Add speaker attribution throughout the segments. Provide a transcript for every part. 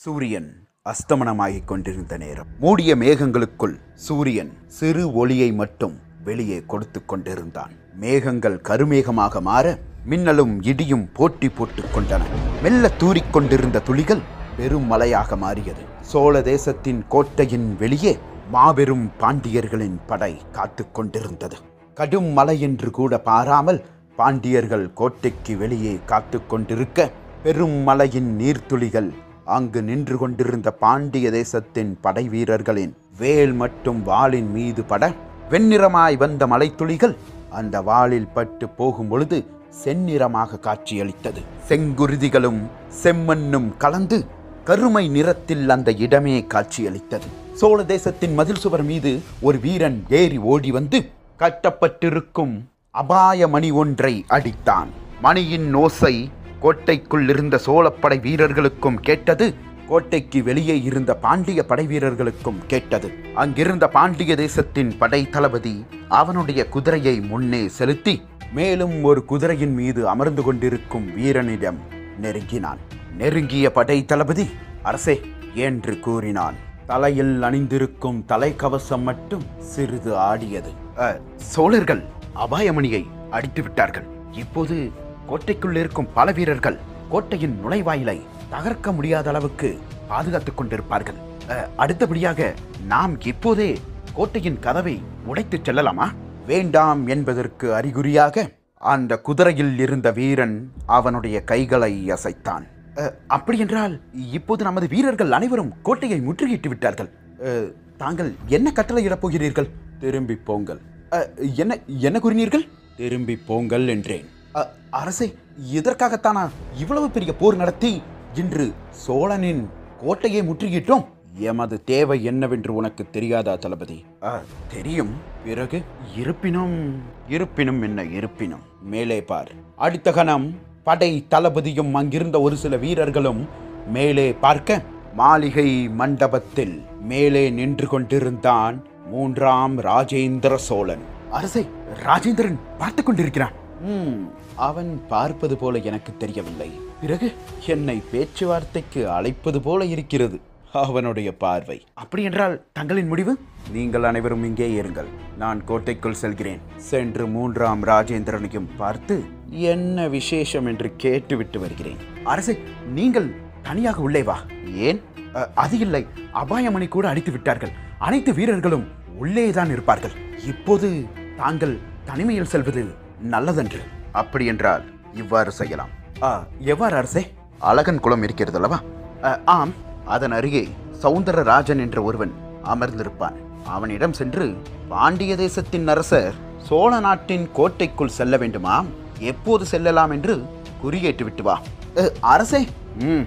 Speaker 1: சூரியன் அஸ்தமனமாகிக் கொண்டிருந்த நேரம் மூடிய மேகங்களுக்குள் சூரியன் சிறு ஒளியை மட்டும் வெளியே கொடுத்து கொண்டிருந்தான் மேகங்கள் கருமேகமாக மாற மின்னலும் இடியும் போட்டி போட்டுக் கொண்டன மெல்ல தூறிக்கொண்டிருந்த துளிகள் பெரும் மலையாக மாறியது சோழ தேசத்தின் கோட்டையின் வெளியே மாபெரும் பாண்டியர்களின் படை காத்துக் கொண்டிருந்தது கடும் மலை என்று கூட பாராமல் பாண்டியர்கள் கோட்டைக்கு வெளியே காத்துக் கொண்டிருக்க பெரும் மலையின் நீர்த்துளிகள் அங்கு நின்று கொண்டிருந்த பாண்டிய தேசத்தின் படை வீரர்களின் வேல் மற்றும் வாளின் மீது பட வெண்ணிறமாய் வந்த மலைத்துளிகள் அந்த வாளில் பட்டு போகும் பொழுது செந்நிறமாக காட்சியளித்தது செங்குருதிகளும் செம்மண்ணும் கலந்து கருமை நிறத்தில் அந்த இடமே காட்சியளித்தது சோழ தேசத்தின் மதில் சுவர் மீது ஒரு வீரன் ஏறி ஓடி வந்து கட்டப்பட்டிருக்கும் அபாய மணி ஒன்றை அடித்தான் மணியின் ஓசை கோட்டைக்குள் இருந்த சோழப்படை வீரர்களுக்கும் கேட்டது கோட்டைக்கு வெளியே இருந்த பாண்டிய படை வீரர்களுக்கும் கேட்டது அங்கிருந்த பாண்டிய தேசத்தின் படை தளபதி அவனுடைய குதிரையை முன்னே செலுத்தி மேலும் ஒரு குதிரையின் மீது அமர்ந்து கொண்டிருக்கும் வீரனிடம் நெருங்கினான் நெருங்கிய படை தளபதி அரசே என்று கூறினான் தலையில் அணிந்திருக்கும் தலைக்கவசம் மட்டும் சிறிது ஆடியது "அ, சோழர்கள் அபாயமணியை அடித்து விட்டார்கள் இப்போது கோட்டைக்குள் இருக்கும் பல வீரர்கள் கோட்டையின் நுழைவாயிலை தகர்க்க முடியாத அளவுக்கு பாதுகாத்துக் கொண்டிருப்பார்கள் "அ, அடுத்தபடியாக நாம் இப்போதே கோட்டையின் கதவை உடைத்துச் செல்லலாமா வேண்டாம் என்பதற்கு அறிகுறியாக அந்த குதிரையில் இருந்த வீரன் அவனுடைய கைகளை அசைத்தான் "அ, அப்படியென்றால் இப்போது நமது வீரர்கள் அனைவரும் கோட்டையை முற்றுகையிட்டு விட்டார்கள் "அ, தாங்கள் என்ன கட்டளையிடப் போகிறீர்கள் திரும்பி போங்கள் "அ, என்ன என்ன கூறினீர்கள் திரும்பி போங்கள் என்றேன் "அ, அரசே இதற்காகத்தானா இவ்வளவு பெரிய போர் நடத்தி இன்று சோழனின் கோட்டையை முற்றுகிட்டோம் எமது தேவை என்னவென்று உனக்கு தெரியாதா தளபதி "அ, தெரியும் பிறகு இருப்பினும் இருப்பினும் என்ன இருப்பினும் மேலே பார் அடுத்த கணம் படை தளபதியும் அங்கிருந்த ஒரு சில வீரர்களும் மேலே பார்க்க மாளிகை மண்டபத்தில் மேலே நின்று கொண்டிருந்தான் மூன்றாம் ராஜேந்திர சோழன் அரசே ராஜேந்திரன் பார்த்து கொண்டிருக்கிறான் "ம், அவன் பார்ப்பது போல எனக்கு தெரியவில்லை பிறகு என்னை பேச்சுவார்த்தைக்கு அழைப்பது போல இருக்கிறது அவனுடைய பார்வை அப்படி என்றால் தங்களின் முடிவு நீங்கள் அனைவரும் இங்கே இருங்கள் நான் கோட்டைக்குள் செல்கிறேன் சென்று மூன்றாம் ராஜேந்திரனையும் பார்த்து என்ன விசேஷம் என்று கேட்டுவிட்டு வருகிறேன் அரசே நீங்கள் தனியாக உள்ளே வா ஏன் "அ, அது இல்லை அபாயமணி கூட அடித்து விட்டார்கள் அனைத்து வீரர்களும் உள்ளே தான் இருப்பார்கள் இப்போது தாங்கள் தனிமையில் செல்வது நல்லதன்று அப்படி என்றால் இவ்வாறு செய்யலாம் "ஆ, எவ்வாறு அரசே அழகன் குளம் இருக்கிறது அல்லவா "அ, ஆம் அதன் அருகே சவுந்தரராஜன் என்ற ஒருவன் அமர்ந்திருப்பான் அவனிடம் சென்று பாண்டிய தேசத்தின் அரசர் சோழ நாட்டின் கோட்டைக்குள் செல்ல வேண்டுமா எப்போது செல்லலாம் என்று குறியேட்டு விட்டு வா "அ, அரசே ம்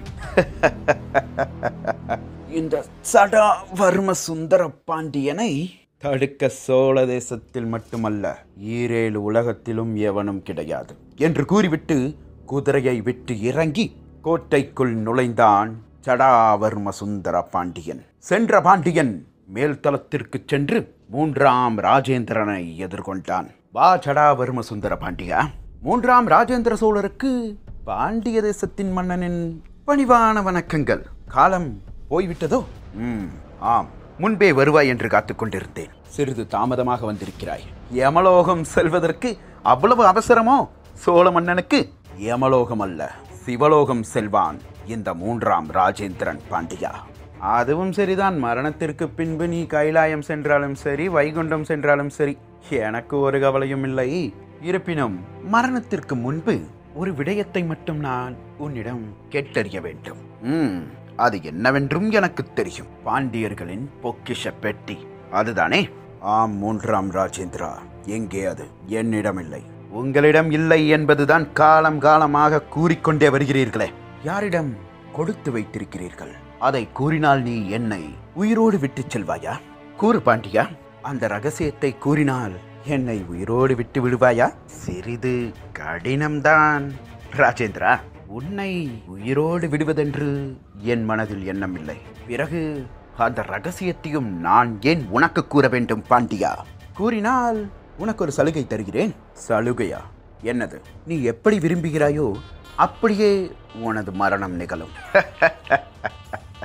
Speaker 1: இந்த சடாவர்ம சுந்தர பாண்டியனை தடுக்க சோழ தேசத்தில் மட்டுமல்ல ஈரேழு உலகத்திலும் எவனும் கிடையாது என்று கூறிவிட்டு குதிரையை விட்டு இறங்கி கோட்டைக்குள் நுழைந்தான் சடாவர்ம சுந்தர பாண்டியன் சென்ற பாண்டியன் மேல்தளத்திற்கு சென்று மூன்றாம் ராஜேந்திரனை எதிர்கொண்டான் வா சடாவர்ம சுந்தர பாண்டியா மூன்றாம் ராஜேந்திர சோழருக்கு பாண்டிய தேசத்தின் மன்னனின் பணிவான வணக்கங்கள் காலம் போய்விட்டதோ ம் ஆம் முன்பே வருவாய் என்று காத்துக் கொண்டிருந்தேன் சிறிது தாமதமாக வந்திருக்கிறாய் யமலோகம் செல்வதற்கு அவ்வளவு அவசரமோ சோழ மன்னனுக்கு யமலோகம் அல்ல சிவலோகம் செல்வான் இந்த மூன்றாம் ராஜேந்திரன் பாண்டியா அதுவும் சரிதான் மரணத்திற்கு பின்பு நீ கைலாயம் சென்றாலும் சரி வைகுண்டம் சென்றாலும் சரி எனக்கு ஒரு கவலையும் இல்லை இருப்பினும் மரணத்திற்கு முன்பு ஒரு விடயத்தை மட்டும் நான் உன்னிடம் கேட்டறிய வேண்டும் ம் அது என்னவென்றும் எனக்கு தெரியும் பாண்டியர்களின் பொக்கிஷ பெட்டி அதுதானே ஆம் மூன்றாம் ராஜேந்திரா எங்கே அது என்னிடம் இல்லை உங்களிடம் இல்லை என்பதுதான் காலம் காலமாக கூறிக்கொண்டே வருகிறீர்களே யாரிடம் கொடுத்து வைத்திருக்கிறீர்கள் அதை கூறினால் நீ என்னை உயிரோடு விட்டுச் செல்வாயா கூறு பாண்டியா அந்த ரகசியத்தை கூறினால் என்னை உயிரோடு விட்டு விடுவாயா சிறிது கடினம்தான் ராஜேந்திரா உன்னை உயிரோடு விடுவதென்று என் மனதில் எண்ணமில்லை பிறகு அந்த ரகசியத்தையும் நான் ஏன் உனக்கு கூற வேண்டும் பாண்டியா கூறினால் உனக்கு ஒரு சலுகை தருகிறேன் சலுகையா என்னது நீ எப்படி விரும்புகிறாயோ அப்படியே உனது மரணம் நிகழும்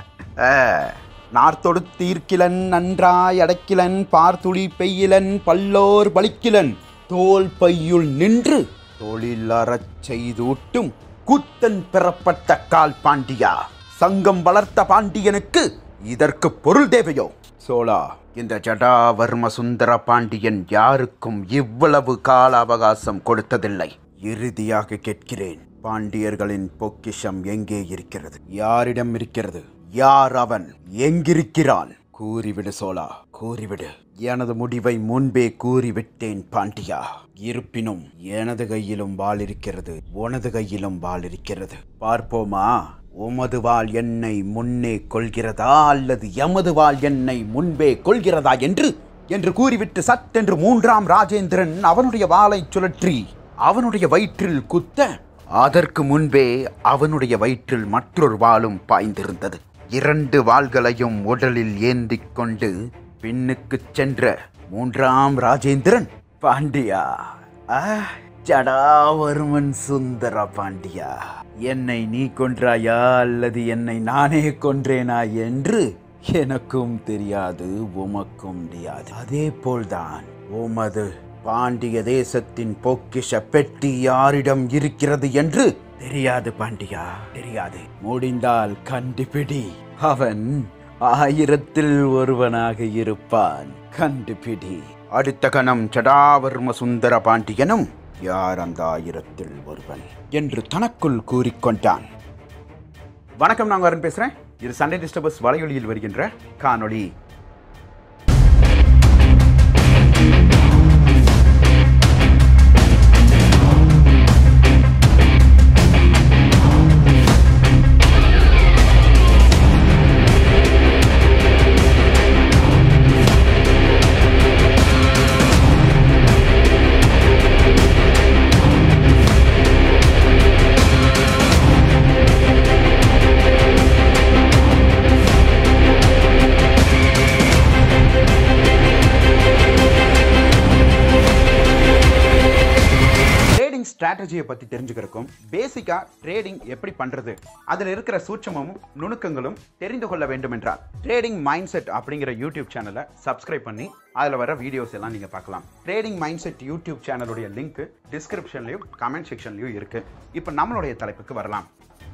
Speaker 1: நார்த்தொடு தீர்க்கிலன் நன்றாய் அடக்கிலன் பார்த்துளி பெய்யிலன் பல்லோர் பலிக்கிலன் தோல் பையுள் நின்று தொழிலறச் செய்தூட்டும் கூத்தன் பெறப்பட்ட கால் பாண்டியா சங்கம் வளர்த்த பாண்டியனுக்கு இதற்கு பொருள் தேவையோ சோழா இந்த ஜடாவர்ம சுந்தர பாண்டியன் யாருக்கும் இவ்வளவு கால அவகாசம் கொடுத்ததில்லை இறுதியாக கேட்கிறேன் பாண்டியர்களின் பொக்கிஷம் எங்கே இருக்கிறது யாரிடம் இருக்கிறது யார் அவன் எங்கிருக்கிறான் கூறிவிடு சோழா கூறிவிடு எனது முடிவை முன்பே கூறிவிட்டேன் பாண்டியா இருப்பினும் எனது கையிலும் வாள் இருக்கிறது உனது கையிலும் வாள் இருக்கிறது பார்ப்போமா உமது வாள் என்னை முன்னே கொள்கிறதா அல்லது எமது வாள் என்னை முன்பே கொள்கிறதா என்று என்று கூறிவிட்டு சட்டென்று மூன்றாம் ராஜேந்திரன் அவனுடைய வாளை சுழற்றி அவனுடைய வயிற்றில் குத்த அதற்கு முன்பே அவனுடைய வயிற்றில் மற்றொரு வாளும் பாய்ந்திருந்தது இரண்டு வாள்களையும் உடலில் ஏந்திக் கொண்டு பின்னுக்குச் சென்ற மூன்றாம் ராஜேந்திரன் பாண்டியா ஆ, ஜடாவர்மன் சுந்தர பாண்டியா என்னை நீ கொன்றாயா அல்லது என்னை நானே கொன்றேனா என்று எனக்கும் தெரியாது உமக்கும் முடியாது அதே போல்தான் உமது பாண்டிய தேசத்தின் பொக்கிஷ பெட்டி யாரிடம் இருக்கிறது என்று தெரியாது பாண்டியா தெரியாது முடிந்தால் கண்டுபிடி அவன் ஆயிரத்தில் ஒருவனாக இருப்பான் கண்டுபிடி அடுத்த கணம் ஜடாவர்ம சுந்தர பாண்டியனும் யார் அந்த ஆயிரத்தில் ஒருவன் என்று தனக்குள் கூறிக்கொண்டான் வணக்கம் நான் வரன் பேசுறேன் இது சண்டே டிஸ்டர்பஸ் வலையொலியில் வருகின்ற காணொளி ட்ரேடிங் ஸ்ட்ராட்டஜியை பற்றி தெரிஞ்சுக்கிறதுக்கும் பேசிக்காக ட்ரேடிங் எப்படி பண்ணுறது அதில் இருக்கிற சூட்சமும் நுணுக்கங்களும் தெரிந்து கொள்ள வேண்டும் என்றால் ட்ரேடிங் மைண்ட் செட் அப்படிங்கிற யூடியூப் சேனலை சப்ஸ்கிரைப் பண்ணி அதில் வர வீடியோஸ் எல்லாம் நீங்கள் பார்க்கலாம் ட்ரேடிங் மைண்ட் செட் யூடியூப் சேனலுடைய லிங்க் டிஸ்கிரிப்ஷன்லையும் கமெண்ட் செக்ஷன்லையும் இருக்கு இப்போ நம்மளுடைய தலைப்புக்கு வரலாம்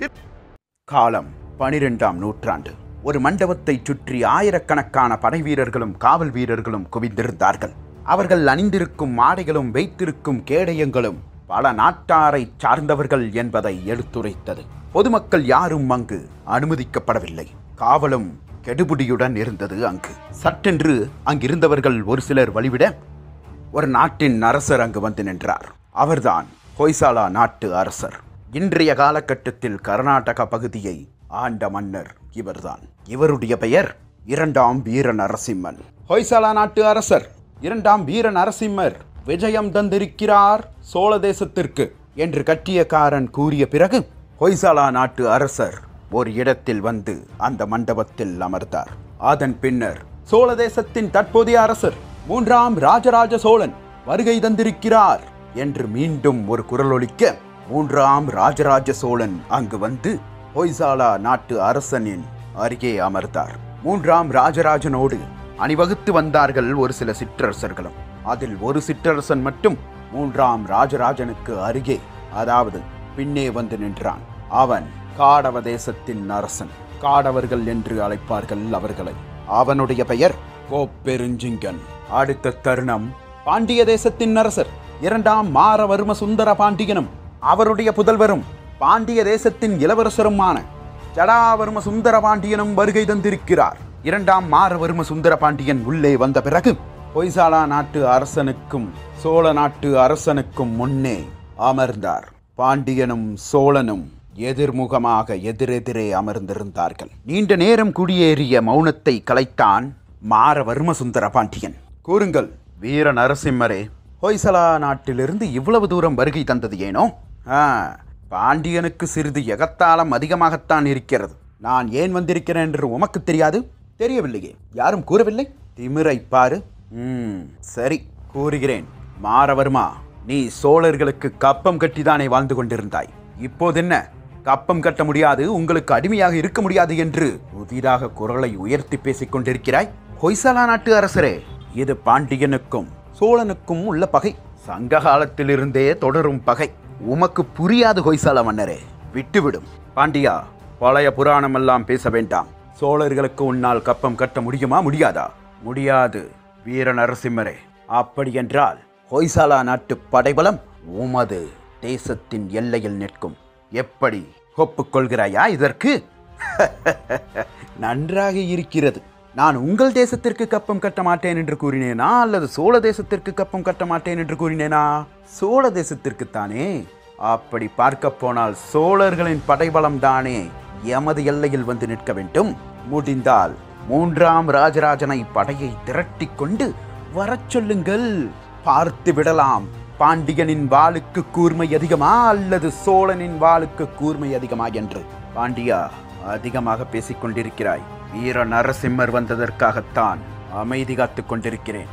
Speaker 1: காலம் பனிரெண்டாம் நூற்றாண்டு ஒரு மண்டபத்தை சுற்றி ஆயிரக்கணக்கான படை வீரர்களும் காவல் வீரர்களும் குவிந்திருந்தார்கள் அவர்கள் அணிந்திருக்கும் ஆடைகளும் வைத்திருக்கும் கேடயங்களும் பல நாட்டாரை சார்ந்தவர்கள் என்பதை எடுத்துரைத்தது பொதுமக்கள் யாரும் அங்கு அனுமதிக்கப்படவில்லை காவலும் கெடுபுடியுடன் இருந்தது அங்கு சட்டென்று அங்கிருந்தவர்கள் ஒரு சிலர் வழிவிட ஒரு நாட்டின் அரசர் அங்கு வந்து நின்றார் அவர்தான் ஹொய்சாலா நாட்டு அரசர் இன்றைய காலகட்டத்தில் கர்நாடக பகுதியை ஆண்ட மன்னர் இவர்தான் இவருடைய பெயர் இரண்டாம் வீர நரசிம்மன் ஹொய்சாலா நாட்டு அரசர் இரண்டாம் வீர நரசிம்மர் விஜயம் தந்திருக்கிறார் சோழ தேசத்திற்கு என்று கட்டியக்காரன் கூறிய பிறகு ஹொய்சாலா நாட்டு அரசர் ஒரு இடத்தில் வந்து அந்த மண்டபத்தில் அமர்ந்தார் அதன் பின்னர் சோழ தேசத்தின் தற்போதைய அரசர் மூன்றாம் ராஜராஜ சோழன் வருகை தந்திருக்கிறார் என்று மீண்டும் ஒரு குரல் ஒலிக்க மூன்றாம் ராஜராஜ சோழன் அங்கு வந்து ஹொய்சாலா நாட்டு அரசனின் அருகே அமர்ந்தார் மூன்றாம் ராஜராஜனோடு அணிவகுத்து வந்தார்கள் ஒரு சில சிற்றரசர்களும் அதில் ஒரு சிற்றரசன் மட்டும் மூன்றாம் ராஜராஜனுக்கு அருகே அதாவது பின்னே வந்து நின்றான் அவன் காடவ தேசத்தின் அரசன் காடவர்கள் என்று அழைப்பார்கள் அவர்களை அவனுடைய பெயர் கோப்பெருஞ்சிங்கன் அடுத்த தருணம் பாண்டிய தேசத்தின் அரசர் இரண்டாம் மாரவர்ம சுந்தர பாண்டியனும் அவருடைய புதல்வரும் பாண்டிய தேசத்தின் இளவரசருமான ஜடாவர்ம சுந்தர பாண்டியனும் வருகை தந்திருக்கிறார் இரண்டாம் மாரவர்ம சுந்தர பாண்டியன் உள்ளே வந்த பிறகு பொய்சாலா நாட்டு அரசனுக்கும் சோழ நாட்டு அரசனுக்கும் முன்னே அமர்ந்தார் பாண்டியனும் சோழனும் எதிர்முகமாக எதிரெதிரே அமர்ந்திருந்தார்கள் நீண்ட நேரம் குடியேறிய மௌனத்தை கலைத்தான் மாரவர்ம சுந்தர பாண்டியன் கூறுங்கள் வீர நரசிம்மரே ஹொய்சலா நாட்டிலிருந்து இவ்வளவு தூரம் வருகை தந்தது ஏனோ ஆ பாண்டியனுக்கு சிறிது எகத்தாளம் அதிகமாகத்தான் இருக்கிறது நான் ஏன் வந்திருக்கிறேன் என்று உமக்கு தெரியாது தெரியவில்லையே யாரும் கூறவில்லை திமிரை பாரு ம் சரி கூறுகிறேன் மாரவர்மா நீ சோழர்களுக்கு கப்பம் கட்டிதானே வாழ்ந்து கொண்டிருந்தாய் இப்போதென்ன கப்பம் கட்ட முடியாது உங்களுக்கு அடிமையாக இருக்க முடியாது என்று புதிதாக குரலை உயர்த்தி பேசிக் கொண்டிருக்கிறாய் ஹொய்சலா நாட்டு அரசரே இது பாண்டியனுக்கும் சோழனுக்கும் உள்ள பகை சங்க காலத்திலிருந்தே தொடரும் பகை உமக்கு புரியாது ஹொய்சால மன்னரே விட்டுவிடும் பாண்டியா பழைய புராணம் எல்லாம் பேச வேண்டாம் சோழர்களுக்கு உன்னால் கப்பம் கட்ட முடியுமா முடியாதா முடியாது வீர நரசிம்மரே அப்படி என்றால் ஹொய்சாலா நாட்டு படைபலம் உமது தேசத்தின் எல்லையில் நிற்கும் எப்படி ஒப்புக்கொள்கிறாயா இதற்கு நன்றாக இருக்கிறது நான் உங்கள் தேசத்திற்கு கப்பம் கட்ட மாட்டேன் என்று கூறினேனா அல்லது சோழ தேசத்திற்கு கப்பம் கட்ட மாட்டேன் என்று கூறினேனா சோழ தேசத்திற்குத்தானே அப்படி பார்க்க போனால் சோழர்களின் படைபலம் தானே எமது எல்லையில் வந்து நிற்க வேண்டும் முடிந்தால் மூன்றாம் ராஜராஜனை படையை திரட்டிக் கொண்டு வரச் சொல்லுங்கள் பார்த்து விடலாம் பாண்டியனின் வாளுக்கு கூர்மை அதிகமா அல்லது சோழனின் வாளுக்கு கூர்மை அதிகமா என்று பாண்டியா அதிகமாக பேசிக் கொண்டிருக்கிறாய் வீர நரசிம்மர் வந்ததற்காகத்தான் அமைதி காத்துக் கொண்டிருக்கிறேன்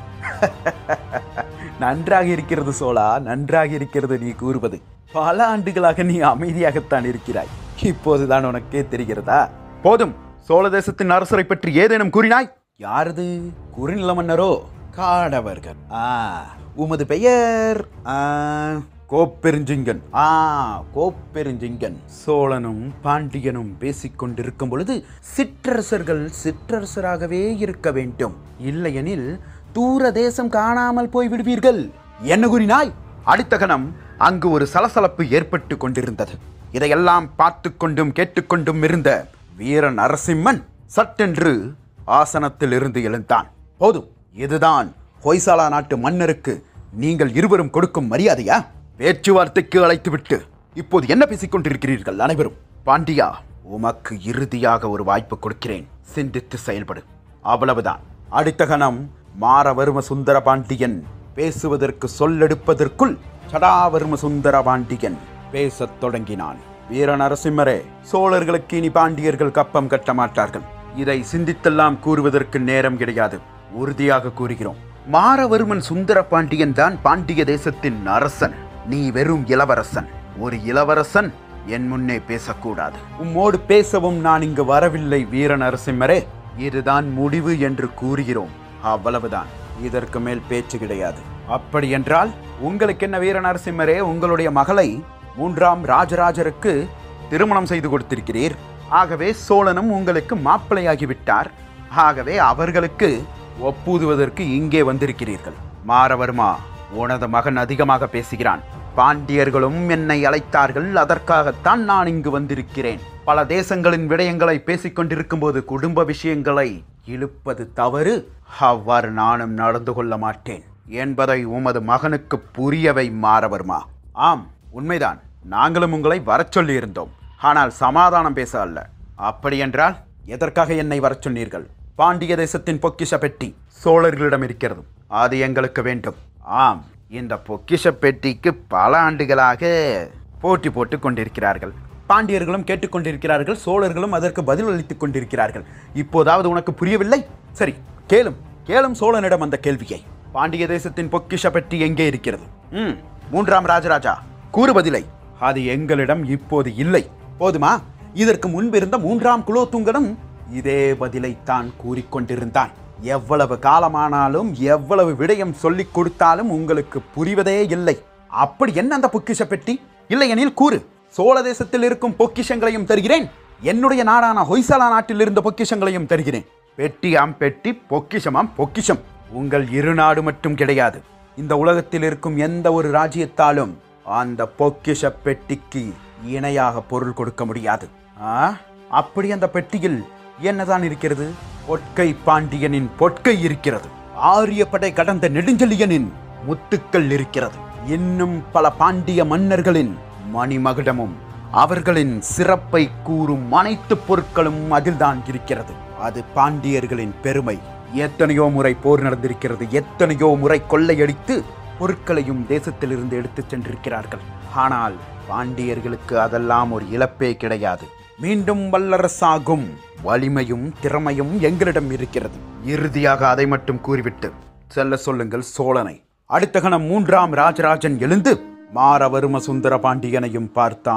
Speaker 1: நன்றாக இருக்கிறது சோழா நன்றாக இருக்கிறது நீ கூறுவது பல ஆண்டுகளாக நீ அமைதியாகத்தான் இருக்கிறாய் இப்போதுதான் உனக்கே தெரிகிறதா போதும் சோழ தேசத்தின் அரசரை பற்றி ஏதேனும் கூறினாய் யாரது குறுநில மன்னரோ காடவர்கள் ஆ உமது பெயர் ஆ, கோப்பெருஞ்சிங்கன் ஆ கோப்பெருஞ்சிங்கன் சோழனும் பாண்டியனும் பேசிக் கொண்டிருக்கும் பொழுது சிற்றரசர்கள் சிற்றரசராகவே இருக்க வேண்டும் இல்லையெனில் தூர தேசம் காணாமல் போய் விடுவீர்கள் என்ன கூறினாய் அடுத்த கணம் அங்கு ஒரு சலசலப்பு ஏற்பட்டு கொண்டிருந்தது இதையெல்லாம் பார்த்து கொண்டும் கேட்டுக்கொண்டும் இருந்த வீர நரசிம்மன் சட்டென்று ஆசனத்தில் இருந்து எழுந்தான் போதும் இதுதான் ஹொய்சாலா நாட்டு மன்னருக்கு நீங்கள் இருவரும் கொடுக்கும் மரியாதையா பேச்சுவார்த்தைக்கு அழைத்துவிட்டு இப்போது என்ன பேசிக் கொண்டிருக்கிறீர்கள் அனைவரும் பாண்டியா உமக்கு இறுதியாக ஒரு வாய்ப்பு கொடுக்கிறேன் சிந்தித்து செயல்படு அவ்வளவுதான் அடுத்த கணம் மாரவர்ம சுந்தர பாண்டியன் பேசுவதற்கு சொல்லெடுப்பதற்குள் சடாவர்ம சுந்தர பாண்டியன் பேசத் தொடங்கினான் வீர நரசிம்மரே சோழர்களுக்கு இனி பாண்டியர்கள் கப்பம் கட்ட மாட்டார்கள் இதை சிந்தித்தெல்லாம் கூறுவதற்கு நேரம் கிடையாது உறுதியாக கூறுகிறோம் மாரவர்மன் சுந்தர பாண்டியன் தான் பாண்டிய தேசத்தின் அரசன் நீ வெறும் இளவரசன் ஒரு இளவரசன் என் முன்னே பேசக்கூடாது உம்மோடு பேசவும் நான் இங்கு வரவில்லை வீர நரசிம்மரே இதுதான் முடிவு என்று கூறுகிறோம் அவ்வளவுதான் இதற்கு மேல் பேச்சு கிடையாது அப்படி என்றால் உங்களுக்கு என்ன வீர நரசிம்மரே உங்களுடைய மகளை மூன்றாம் ராஜராஜருக்கு திருமணம் செய்து கொடுத்திருக்கிறீர் ஆகவே சோழனும் உங்களுக்கு மாப்பிள்ளையாகிவிட்டார் ஆகவே அவர்களுக்கு ஒப்புதுவதற்கு இங்கே வந்திருக்கிறீர்கள் மாரவர்மா உனது மகன் அதிகமாக பேசுகிறான் பாண்டியர்களும் என்னை அழைத்தார்கள் அதற்காகத்தான் நான் இங்கு வந்திருக்கிறேன் பல தேசங்களின் விடயங்களை பேசிக் கொண்டிருக்கும் போது குடும்ப விஷயங்களை இழுப்பது தவறு அவ்வாறு நானும் நடந்து கொள்ள மாட்டேன் என்பதை உமது மகனுக்கு புரியவை மாரவர்மா ஆம் உண்மைதான் நாங்களும் உங்களை வரச் சொல்லியிருந்தோம் ஆனால் சமாதானம் பேச அல்ல அப்படியென்றால் எதற்காக என்னை வரச் சொன்னீர்கள் பாண்டிய தேசத்தின் பொக்கிஷ பெட்டி சோழர்களிடம் இருக்கிறது அது எங்களுக்கு வேண்டும் ஆம் இந்த பொக்கிஷ பெட்டிக்கு பல ஆண்டுகளாக போட்டி போட்டுக் கொண்டிருக்கிறார்கள் பாண்டியர்களும் கேட்டுக்கொண்டிருக்கிறார்கள் சோழர்களும் அதற்கு பதில் அளித்துக் கொண்டிருக்கிறார்கள் இப்போதாவது உனக்கு புரியவில்லை சரி கேளும் கேளும் சோழனிடம் அந்த கேள்வியை பாண்டிய தேசத்தின் பொக்கிஷ பெட்டி எங்கே இருக்கிறது ம் மூன்றாம் ராஜராஜா கூறு பதிலை அது எங்களிடம் இப்போது இல்லை போதுமா இதற்கு முன்பிருந்த மூன்றாம் குலோத்துங்கனும் இதே பதிலைத்தான் கூறிக்கொண்டிருந்தான் எவ்வளவு காலமானாலும் எவ்வளவு விடயம் சொல்லிக் கொடுத்தாலும் உங்களுக்கு புரிவதே இல்லை அப்படி என்ன அந்த பொக்கிஷ பெட்டி இல்லையெனில் கூறு சோழ தேசத்தில் இருக்கும் பொக்கிஷங்களையும் தருகிறேன் என்னுடைய நாடான ஹொய்சலா நாட்டில் இருந்த பொக்கிஷங்களையும் தருகிறேன் பெட்டியாம் பெட்டி பொக்கிஷமாம் பொக்கிஷம் உங்கள் இரு நாடு மட்டும் கிடையாது இந்த உலகத்தில் இருக்கும் எந்த ஒரு ராஜ்யத்தாலும் அந்த பொக்கிஷ பெட்டிக்கு இணையாக பொருள் கொடுக்க முடியாது ஆ அப்படி அந்த பெட்டியில் என்னதான் இருக்கிறது பொற்கை பாண்டியனின் பொற்கை இருக்கிறது ஆரியப்படை கடந்த நெடுஞ்செழியனின் முத்துக்கள் இருக்கிறது இன்னும் பல பாண்டிய மன்னர்களின் மணிமகுடமும் அவர்களின் சிறப்பை கூறும் அனைத்து பொருட்களும் அதில்தான் இருக்கிறது அது பாண்டியர்களின் பெருமை எத்தனையோ முறை போர் நடந்திருக்கிறது எத்தனையோ முறை கொள்ளையடித்து பொருட்களையும் தேசத்திலிருந்து எடுத்துச் சென்றிருக்கிறார்கள் ஆனால் பாண்டியர்களுக்கு அதெல்லாம் ஒரு இழப்பே கிடையாது மீண்டும் வல்லரசாகும் வலிமையும் திறமையும் எங்களிடம் இருக்கிறது இறுதியாக அதை மட்டும் கூறிவிட்டு செல்ல சொல்லுங்கள் சோழனை அடுத்த கணம் மூன்றாம் ராஜராஜன் எழுந்து மாரவர்ம சுந்தர பாண்டியனையும் பார்த்தான்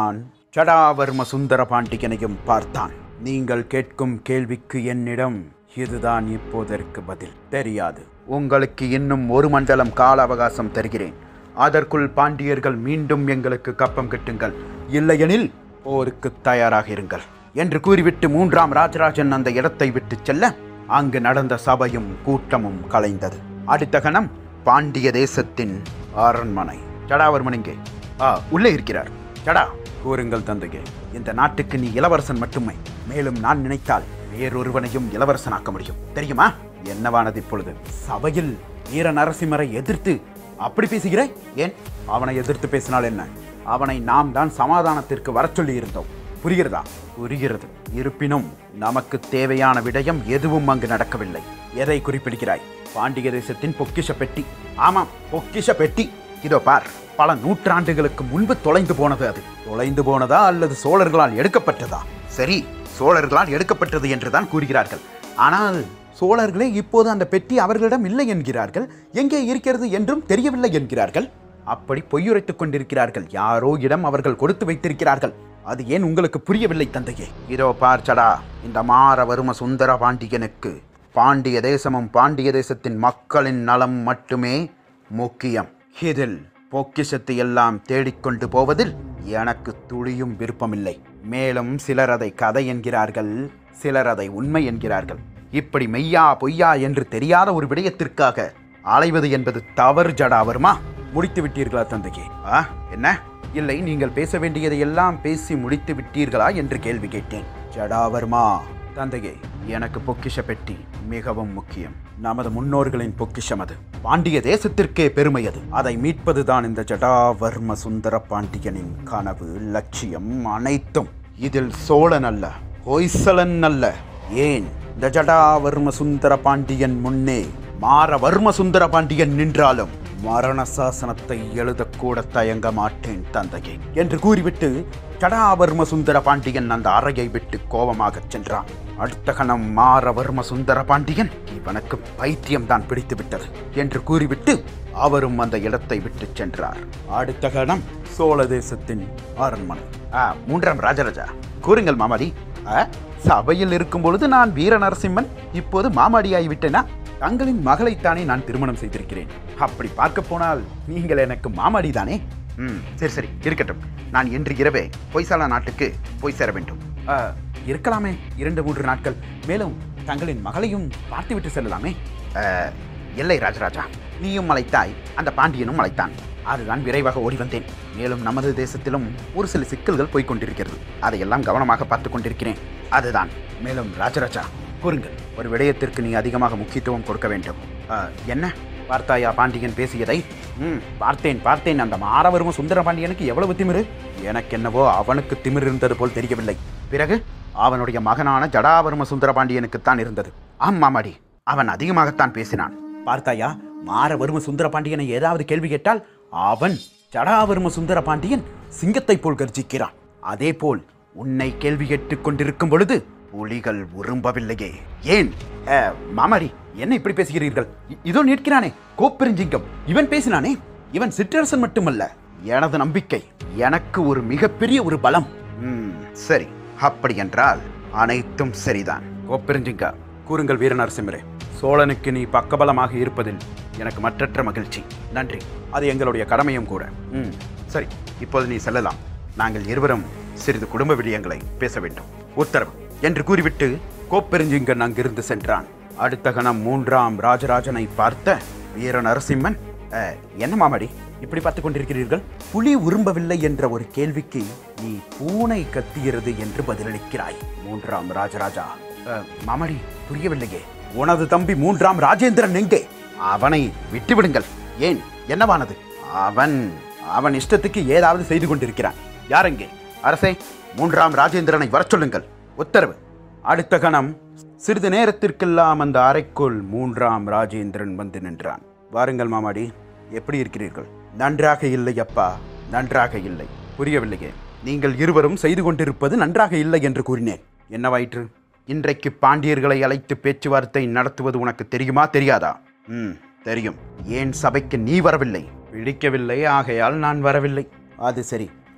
Speaker 1: சடாவர்ம சுந்தர பாண்டியனையும் பார்த்தான் நீங்கள் கேட்கும் கேள்விக்கு என்னிடம் இதுதான் இப்போதற்கு பதில் தெரியாது உங்களுக்கு இன்னும் ஒரு மண்டலம் கால அவகாசம் தருகிறேன் அதற்குள் பாண்டியர்கள் மீண்டும் எங்களுக்கு கப்பம் கட்டுங்கள் இல்லையெனில் போருக்கு தயாராக இருங்கள் என்று கூறிவிட்டு மூன்றாம் ராஜராஜன் அந்த இடத்தை விட்டு செல்ல அங்கு நடந்த சபையும் கூட்டமும் கலைந்தது அடுத்த கணம் பாண்டிய தேசத்தின் அரண்மனை சடாவர்மன் இங்கே ஆ உள்ளே இருக்கிறார் சடா கூறுங்கள் தந்தையே இந்த நாட்டுக்கு நீ இளவரசன் மட்டுமே மேலும் நான் நினைத்தால் வேறொருவனையும் இளவரசனாக்க முடியும் தெரியுமா என்னவானது இப்பொழுது சபையில் வீர நரசிம்மரை எதிர்த்து அப்படி பேசுகிறாய் ஏன் அவனை எதிர்த்து பேசினால் என்ன அவனை நாம் தான் சமாதானத்திற்கு வரச் சொல்லி இருந்தோம் புரிகிறதா புரிகிறது இருப்பினும் நமக்கு தேவையான விடயம் எதுவும் அங்கு நடக்கவில்லை எதை குறிப்பிடுகிறாய் பாண்டிய தேசத்தின் பொக்கிஷ பெட்டி ஆமாம் பொக்கிஷ பெட்டி இதோ பார் பல நூற்றாண்டுகளுக்கு முன்பு தொலைந்து போனது அது தொலைந்து போனதா அல்லது சோழர்களால் எடுக்கப்பட்டதா சரி சோழர்களால் எடுக்கப்பட்டது என்றுதான் கூறுகிறார்கள் ஆனால் சோழர்களே இப்போது அந்த பெட்டி அவர்களிடம் இல்லை என்கிறார்கள் எங்கே இருக்கிறது என்றும் தெரியவில்லை என்கிறார்கள் அப்படி பொய்யுரைத்துக் கொண்டிருக்கிறார்கள் யாரோ இடம் அவர்கள் கொடுத்து வைத்திருக்கிறார்கள் அது ஏன் உங்களுக்கு புரியவில்லை தந்தையே இதோ பார்ச்சடா இந்த மாரவரும சுந்தர பாண்டியனுக்கு பாண்டிய தேசமும் பாண்டிய தேசத்தின் மக்களின் நலம் மட்டுமே முக்கியம் இதில் பொக்கிஷத்தை எல்லாம் தேடிக்கொண்டு போவதில் எனக்கு துளியும் விருப்பமில்லை மேலும் சிலர் அதை கதை என்கிறார்கள் சிலர் அதை உண்மை என்கிறார்கள் இப்படி மெய்யா பொய்யா என்று தெரியாத ஒரு விடயத்திற்காக அலைவது என்பது தவறு ஜடாவர்மா முடித்து விட்டீர்களா தந்தையே ஆ என்ன இல்லை நீங்கள் பேச வேண்டியதை எல்லாம் பேசி முடித்து விட்டீர்களா என்று கேள்வி கேட்டேன் ஜடாவர்மா தந்தையே எனக்கு பொக்கிஷ பெட்டி மிகவும் முக்கியம் நமது முன்னோர்களின் பொக்கிஷம் அது பாண்டிய தேசத்திற்கே பெருமை அது அதை மீட்பதுதான் இந்த ஜடாவர்ம சுந்தர பாண்டியனின் கனவு லட்சியம் அனைத்தும் இதில் சோழன் அல்ல ஹொய்சலன் அல்ல ஏன் இந்த ஜடாவர்ம சுந்தர பாண்டியன் முன்னே மாரவர்ம சுந்தர பாண்டியன் நின்றாலும் மரண சாசனத்தை எழுதக்கூட தயங்க மாட்டேன் தந்தையே என்று கூறிவிட்டு ஜடாவர்ம சுந்தர பாண்டியன் அந்த அறையை விட்டு கோபமாகச் சென்றான் அடுத்த கணம் மாரவர்ம சுந்தர பாண்டியன் இவனுக்கு பைத்தியம் தான் பிடித்து விட்டது என்று கூறிவிட்டு அவரும் அந்த இடத்தை விட்டு சென்றார் அடுத்த கணம் சோழ தேசத்தின் அரண்மனை ஆ, மூன்றாம் ராஜராஜா கூறுங்கள் மாமாடி ஆ, சபையில் இருக்கும் பொழுது நான் வீர நரசிம்மன் இப்போது மாமாடியாகி விட்டேனா தங்களின் மகளைத்தானே நான் திருமணம் செய்திருக்கிறேன் அப்படி பார்க்க போனால் நீங்கள் எனக்கு மாமாடி தானே ம் சரி சரி இருக்கட்டும் நான் இன்று இரவே பொய்சாலா நாட்டுக்கு போய் சேர வேண்டும் ஆ, இருக்கலாமே இரண்டு மூன்று நாட்கள் மேலும் தங்களின் மகளையும் பார்த்துவிட்டு செல்லலாமே ஆ, இல்லை ராஜராஜா நீயும் அழைத்தாய் அந்த பாண்டியனும் அழைத்தான் அதுதான் விரைவாக ஓடி வந்தேன் மேலும் நமது தேசத்திலும் ஒரு சில சிக்கல்கள் போய்க் கொண்டிருக்கிறது அதையெல்லாம் கவனமாக பார்த்து கொண்டிருக்கிறேன் அதுதான் மேலும் ராஜராஜா கூறுங்கள் ஒரு விடயத்திற்கு நீ அதிகமாக முக்கியத்துவம் கொடுக்க வேண்டும் ஆ, என்ன பார்த்தாயா பாண்டியன் பேசியதை ம் பார்த்தேன் பார்த்தேன் அந்த மாறவரும் சுந்தர பாண்டியனுக்கு எவ்வளவு திமிரு எனக்கு என்னவோ அவனுக்கு திமிர் இருந்தது போல் தெரியவில்லை பிறகு அவனுடைய மகனான ஜடாவர்ம சுந்தர பாண்டியனுக்குத்தான் இருந்தது ஆம் மாமாடி அவன் அதிகமாகத்தான் பேசினான் பார்த்தாயா மாறவர்ம சுந்தர பாண்டியனை ஏதாவது கேள்வி கேட்டால் அவன் ஜடாவர்ம சுந்தர பாண்டியன் சிங்கத்தைப் போல் கர்ஜிக்கிறான் அதே போல் உன்னை கேள்வி கேட்டுக் கொண்டிருக்கும் பொழுது புலிகள் உரும்பவில்லையே ஏன் அஹ், மாமாடி என்ன இப்படி பேசுகிறீர்கள் இ- இதோ நிற்கிறானே கோப்பெருஞ்சிங்கம் இவன் பேசினானே இவன் சிற்றரசன் மட்டுமல்ல எனது நம்பிக்கை எனக்கு ஒரு மிகப்பெரிய ஒரு பலம் ம், சரி அப்படி என்றால் அனைத்தும் சரிதான் கோப்பெருஞ்சிங்கா கூறுங்கள் வீரநரசிம்மரே சோழனுக்கு நீ பக்கபலமாக இருப்பதில் எனக்கு மற்றற்ற மகிழ்ச்சி நன்றி அது எங்களுடைய கடமையும் கூட ம் சரி இப்போது நீ செல்லலாம் நாங்கள் இருவரும் சிறிது குடும்ப விடயங்களை பேச வேண்டும் உத்தரவு என்று கூறிவிட்டு கோப்பெருஞ்சிங்கன் அங்கிருந்து சென்றான் அடுத்த கணம் மூன்றாம் ராஜராஜனை பார்த்த வீர நரசிம்மன் "அஹ், என்ன மாமாடி இப்படி பார்த்து கொண்டிருக்கிறீர்கள் புலி உரும்பவில்லை என்ற ஒரு கேள்விக்கு நீ பூனை கத்துகிறது என்று பதிலளிக்கிறாய் மூன்றாம் ராஜராஜா "அஹ், மாமாடி புரியவில்லையே உனது தம்பி மூன்றாம் ராஜேந்திரன் எங்கே அவனை விட்டுவிடுங்கள் ஏன் என்னவானது அவன் அவன் இஷ்டத்துக்கு ஏதாவது செய்து கொண்டிருக்கிறான் யாரெங்கே அரசே மூன்றாம் ராஜேந்திரனை வரச் சொல்லுங்கள் உத்தரவு அடுத்த கணம் சிறிது நேரத்திற்கெல்லாம் அந்த அறைக்குள் மூன்றாம் ராஜேந்திரன் வந்து நின்றான் வாருங்கள் மாமாடி எப்படி இருக்கிறீர்கள் நன்றாக இல்லை அப்பா நன்றாக இல்லை புரியவில்லையே நீங்கள் இருவரும் செய்து கொண்டிருப்பது நன்றாக இல்லை என்று கூறினேன் என்னவாயிற்று இன்றைக்கு பாண்டியர்களை அழைத்து பேச்சுவார்த்தை நடத்துவது உனக்கு தெரியுமா தெரியாதா ம் தெரியும் ஏன் சபைக்கு நீ வரவில்லை பிடிக்கவில்லை ஆகையால் நான் வரவில்லை அது சரி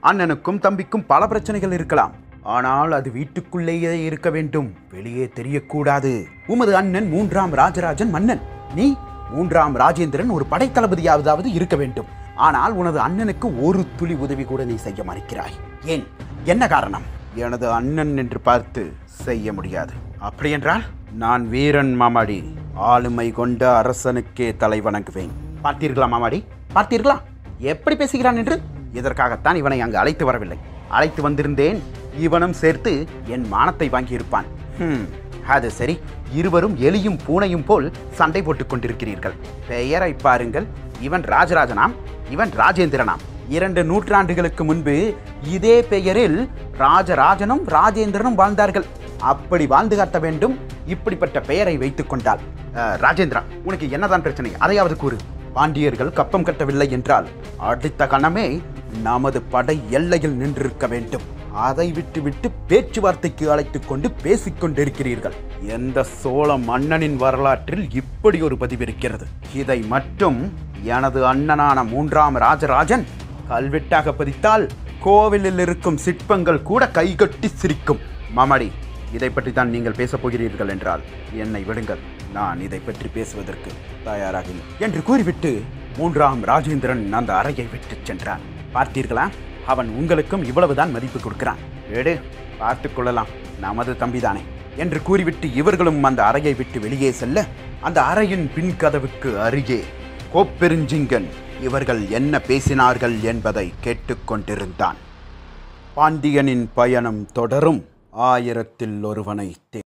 Speaker 1: அண்ணனுக்கும் தம்பிக்கும் பல பிரச்சனைகள் இருக்கலாம் ஆனால் அது வீட்டுக்குள்ளேயே இருக்க வேண்டும் வெளியே தெரியக்கூடாது உமது அண்ணன் மூன்றாம் ராஜராஜன் மன்னன் நீ மூன்றாம் ராஜேந்திரன் ஒரு படைத்தளபதியாவதாவது இருக்க வேண்டும் ஆனால் உனது அண்ணனுக்கு ஒரு துளி உதவி கூட நீ செய்ய மறுக்கிறாய் ஏன் என்ன காரணம் எனது அண்ணன் என்று பார்த்து செய்ய முடியாது அப்படியென்றால் நான் வீரன் மாமாடி ஆளுமை கொண்ட அரசனுக்கே தலை வணங்குவேன் பார்த்தீர்களா மாமாடி பார்த்தீர்களா எப்படி பேசுகிறான் என்று இதற்காகத்தான் இவனை அங்கு அழைத்து வரவில்லை அழைத்து வந்திருந்தேன் இவனும் சேர்த்து என் மானத்தை வாங்கியிருப்பான் ஹம், அது சரி இருவரும் எலியும் பூனையும் போல் சண்டை போட்டுக் கொண்டிருக்கிறீர்கள் பெயரை பாருங்கள் இவன் ராஜராஜனாம் இவன் ராஜேந்திரனாம் இரண்டு நூற்றாண்டுகளுக்கு முன்பு இதே பெயரில் ராஜராஜனும் ராஜேந்திரனும் வாழ்ந்தார்கள் அப்படி வாழ்ந்து காட்ட வேண்டும் இப்படிப்பட்ட பெயரை வைத்துக் கொண்டால் அஹ், ராஜேந்திரா உனக்கு என்னதான் பிரச்சனை அதையாவது கூறு பாண்டியர்கள் கப்பம் கட்டவில்லை என்றால் அடுத்த கணமே நமது படை எல்லையில் நின்றிருக்க வேண்டும் அதை விட்டுவிட்டு பேச்சுவார்த்தைக்கு அழைத்துக் கொண்டு பேசிக் கொண்டிருக்கிறீர்கள் எந்த சோழ மன்னனின் வரலாற்றில் இப்படி ஒரு பதிவு இருக்கிறது இதை மட்டும் எனது அண்ணனான மூன்றாம் ராஜராஜன் கல்வெட்டாக பதித்தால் கோவிலில் இருக்கும் சிற்பங்கள் கூட கைகட்டி சிரிக்கும் மாமாடி இதை பற்றி தான் நீங்கள் பேசப் போகிறீர்கள் என்றால் என்னை விடுங்கள் நான் இதை பற்றி பேசுவதற்கு தயாராக இல்லை என்று கூறிவிட்டு மூன்றாம் ராஜேந்திரன் அந்த அறையை விட்டு சென்றான் பார்த்தீர்களா அவன் உங்களுக்கும் இவ்வளவுதான் மதிப்பு கொடுக்கிறான் எடு பார்த்துக் கொள்ளலாம் நமது தம்பிதானே என்று கூறிவிட்டு இவர்களும் அந்த அறையை விட்டு வெளியே செல்ல அந்த அறையின் பின் கதவுக்கு அருகே கோப்பெருஞ்சிங்கன் இவர்கள் என்ன பேசினார்கள் என்பதை கேட்டுக்கொண்டிருந்தான் பாண்டியனின் பயணம் தொடரும் ஆயிரத்தில் ஒருவனை தேடி